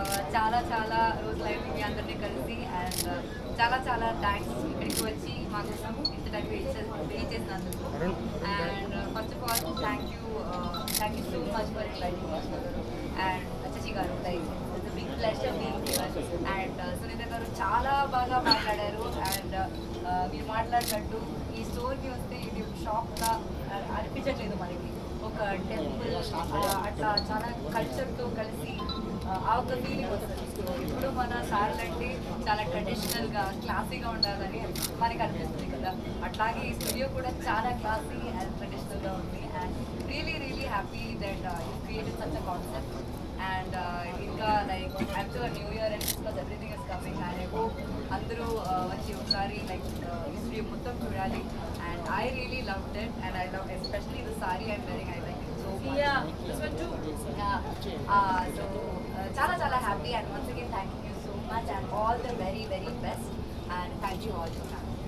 చాలా చాలా రోజులైంది మీ అందరినీ కలిసి అండ్ చాలా చాలా థ్యాంక్స్ ఇక్కడికి వచ్చి మా కోసం ఇంత టైం వెయిట్ చేసినందుకు and first of all thank you thank you so much for inviting and Shashi garu like it's big pleasure being and Sunitha garu చాలా బాగా మాట్లాడారు అండ్ మీరు మాట్లాడినట్టు ఈ స్టోర్కి వస్తే ఇది షాప్గా అనిపించట్లేదు మనకి ఒక టెంపుల్ అట్లా చాలా కల్చర్తో కలిసి ఆ, ఆ ఒక ఫీలింగ్ వస్తుంది సో ఇప్పుడు మన సార్లు అంటే చాలా ట్రెడిషనల్గా క్లాసీగా ఉండాలని మనకి అనిపిస్తుంది కదా అట్లాగే ఈ స్టూడియో కూడా చాలా క్లాసీ అండ్ ట్రెడిషనల్గా ఉంది and really really happy that you created such a concept and ఇంకా like after new year and Christmas everything is coming and I hope అందరూ uh, వచ్చి ఒకసారి లైక్ హిస్టరీ మొత్తం చూడాలి and I really love that and I love especially the sorry I'm wearing I like it so Yeah, this one too. So చాలా చాలా happy and once again thank you so much and all the very very best and thank you all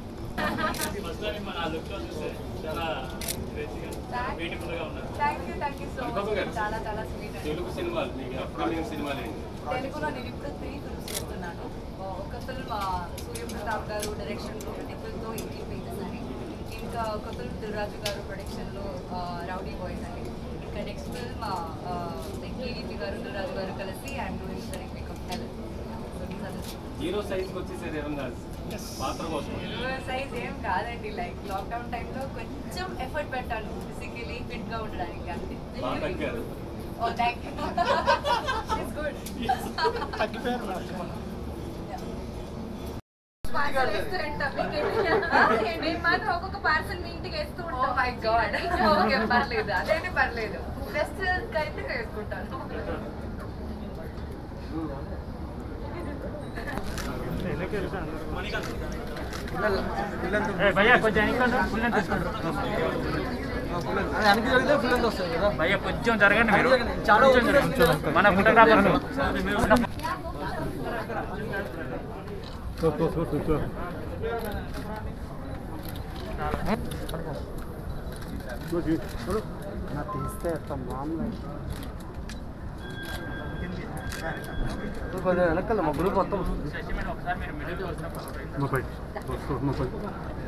చాలా beautiful గా ఉన్నారు thank you thank you so much చాలా చాలా sweet అండి తెలుగు సినిమాలు మీకు అప్కమింగ్ సినిమాలు ఏంటి తెలుగులో నేను ఇప్పుడు త్రీ ఫిల్మ్స్ చేస్తున్నాను ఒక ఫిల్మ్ సూర్యప్రతాప్ గారు డైరెక్షన్లో నిపుల్తో ఇంటి పేజెస్ అని ఇంకా ఒక ఫిల్మ్ దిల్రాజు గారు ప్రొడక్షన్లో రౌడీ బాయ్స్ అని ఇంకా నెక్స్ట్ ఫిల్మ్ కేవీపీ గారు దిల్రాజు గారు కలిసి and doing the makeup health so these are the hero size వచ్చేసారు ఏమన్నా పాత్ర కోసం సైజ్ ఏం కాదండి లైక్ లాక్డౌన్ టైంలో కొంచెం ఎఫర్ట్ పెట్టాను ఫిజికలీ ఫిట్గా ఉండడానికి అంతే బాగా తగ్గారు oh thank you it's good parcel వేస్తారంట మేము మాత్రం ఒక్కొక్క పార్సల్ మీ ఇంటికి వేస్తూ ఓ ఉంటాం మై గాడ్ ఓకే పర్లేదు అదైతే పర్లేదు ఫెస్టివల్కి అయితే వేసుకుంటాను భయ్యా కొంచెం వెనకండి ఫుల్ ఎంత తీసుకోండి వెనక్కి జరిగితే ఫుల్ ఎంత వస్తుంది కదా భయ్యా కొంచెం జరగండి మీరు చాలా కొంచెం ఓపిక జరగండి. మన ఫోటోగ్రాఫర్ నా తీస్తే మామూలు కొంచెం వెనకాల మా గ్రూప్ మొత్తం ఒకసారి మీరు మిడిల్ వచ్చినప్పుడు ముప్పై ముప్పై